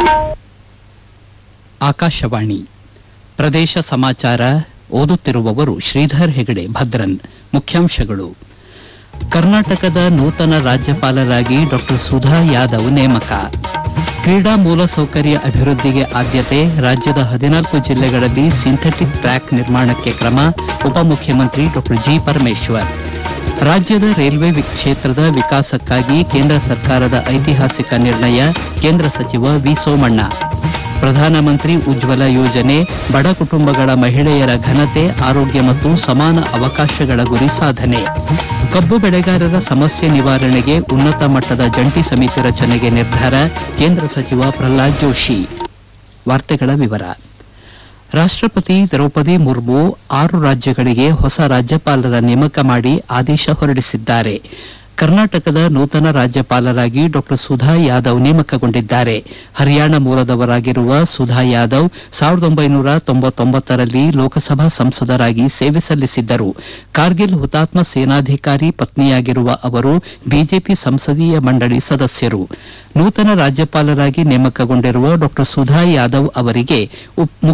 ಆಕಾಶವಾಣಿ ಪ್ರದೇಶ ಸಮಾಚಾರ ಓದುತ್ತಿರುವವರು ಶ್ರೀಧರ್ ಹೆಗಡೆ ಭದ್ರನ್ ಮುಖ್ಯಾಂಶಗಳು ಕರ್ನಾಟಕದ ನೂತನ ರಾಜ್ಯಪಾಲರಾಗಿ ಡಾಕ್ಟರ್ ಸುಧಾ ಯಾದವ್ ನೇಮಕ ಕ್ರೀಡಾ ಮೂಲಸೌಕರ್ಯ ಅಭಿವೃದ್ಧಿಗೆ ಆದ್ಯತೆ ರಾಜ್ಯದ ಹದಿನಾಲ್ಕು ಜಿಲ್ಲೆಗಳಲ್ಲಿ ಸಿಂಥೆಟಿಕ್ ಟ್ರ್ಯಾಕ್ ನಿರ್ಮಾಣಕ್ಕೆ ಕ್ರಮ ಉಪಮುಖ್ಯಮಂತ್ರಿ ಡಾಕ್ಟರ್ ಜಿ ಪರಮೇಶ್ವರ್ ರಾಜ್ಯದ ರೈಲ್ವೆ ವಿ- ಕ್ಷೇತ್ರದ ವಿಕಾಸಕ್ಕಾಗಿ ಕೇಂದ್ರ ಸರ್ಕಾರದ ಐತಿಹಾಸಿಕ ನಿರ್ಣಯ ಕೇಂದ್ರ ಸಚಿವ ವಿ ಸೋಮಣ್ಣ ಪ್ರಧಾನಮಂತ್ರಿ ಉಜ್ವಲ ಯೋಜನೆ ಬಡ ಕುಟುಂಬಗಳ ಮಹಿಳೆಯರ ಘನತೆ ಆರೋಗ್ಯ ಮತ್ತು ಸಮಾನ ಅವಕಾಶಗಳ ಗುರಿ ಸಾಧನೆ ಕಬ್ಬು ಬೆಳೆಗಾರರ ಸಮಸ್ಯೆ ನಿವಾರಣೆಗೆ ಉನ್ನತ ಮಟ್ಟದ ಜಂಟಿ ಸಮಿತಿ ರಚನೆಗೆ ನಿರ್ಧಾರ ಕೇಂದ್ರ ಸಚಿವ ಪ್ರಹ್ಲಾದ್ ಜೋಶಿ ವಾರ್ತೆಗಳ ವಿವರ ರಾಷ್ಟ್ರಪತಿ ದ್ರೌಪದಿ ಮುರ್ಮು ಆರು ರಾಜ್ಯಗಳಿಗೆ ಹೊಸ ರಾಜ್ಯಪಾಲರ ನೇಮಕ ಮಾಡಿ ಆದೇಶ ಹೊರಡಿಸಿದ್ದಾರೆ ಕರ್ನಾಟಕದ ನೂತನ ರಾಜ್ಯಪಾಲರಾಗಿ ಡಾಕ್ಟರ್ ಸುಧಾ ಯಾದವ್ ನೇಮಕಗೊಂಡಿದ್ದಾರೆ ಹರಿಯಾಣ ಮೂಲದವರಾಗಿರುವ ಸುಧಾ ಯಾದವ್ ಸಾವಿರದ ಒಂಬೈನೂರ ತೊಂಬತ್ತೊಂಬತ್ತರಲ್ಲಿ ಲೋಕಸಭಾ ಸಂಸದರಾಗಿ ಸೇವೆ ಸಲ್ಲಿಸಿದ್ದರು ಕಾರ್ಗಿಲ್ ಹುತಾತ್ಮ ಸೇನಾಧಿಕಾರಿ ಪತ್ನಿಯಾಗಿರುವ ಅವರು ಬಿಜೆಪಿ ಸಂಸದೀಯ ಮಂಡಳಿ ಸದಸ್ಯರು ನೂತನ ರಾಜ್ಯಪಾಲರಾಗಿ ನೇಮಕಗೊಂಡಿರುವ ಡಾಕ್ಟರ್ ಸುಧಾ ಯಾದವ್ ಅವರಿಗೆ ಉಪ್-